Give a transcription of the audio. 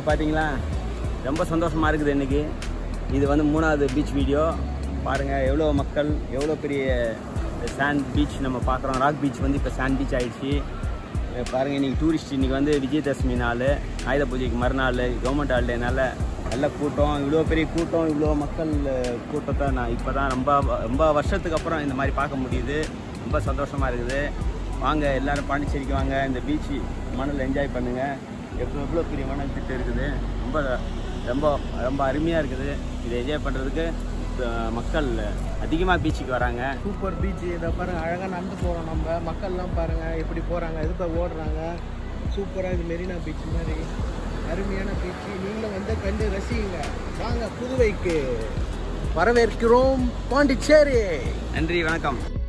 பார்த்தீங்களா ரொம்ப சந்தோஷமாக இருக்குது இன்னைக்கு இது வந்து மூணாவது பீச் வீடியோ பாருங்கள் எவ்வளோ மக்கள் எவ்வளோ பெரிய சாண்ட் பீச் நம்ம பார்க்குறோம் ராக் பீச் வந்து இப்போ சாண்ட் பீச் ஆயிடுச்சு இங்க பாருங்க இன்னைக்கு டூரிஸ்ட் இன்னைக்கு வந்து விஜயதசமி நாள் ஆயுத பூஜைக்கு மறுநாள் கவர்மெண்ட் ஹாலிடேனால நல்ல கூட்டம் இவ்வளோ பெரிய கூட்டம் இவ்வளோ மக்கள் அஹ், கூட்டத்தை நான் இப்போ தான் ரொம்ப ரொம்ப வருஷத்துக்கு அப்புறம் இந்த மாதிரி பார்க்க முடியுது ரொம்ப சந்தோஷமாக இருக்குது வாங்க எல்லாரும் பாண்டிச்சேரிக்கு வாங்க இந்த பீச்சு மணல் என்ஜாய் பண்ணுங்கள் எவ்வளோ எவ்வளோ பெரிய மணல் திட்டு இருக்குது ரொம்ப ரொம்ப ரொம்ப அருமையாக இருக்குது இதை என்ஜாய் பண்ணுறதுக்கு மக்கள் அதிகமாக பீச்சுக்கு வராங்க சூப்பர் பீச் இதை பாருங்க அழகாக நடந்து போகிறோம் நம்ம மக்கள்லாம் பாருங்க எப்படி போகிறாங்க எதுக்கு ஓடுறாங்க சூப்பராக இது மெரினா பீச் மாதிரி அருமையான பீச் நீங்களும் வந்து கண்டு ரசிங்க வாங்க புதுவைக்கு வரவேற்கிறோம் பாண்டிச்சேரி நன்றி வணக்கம்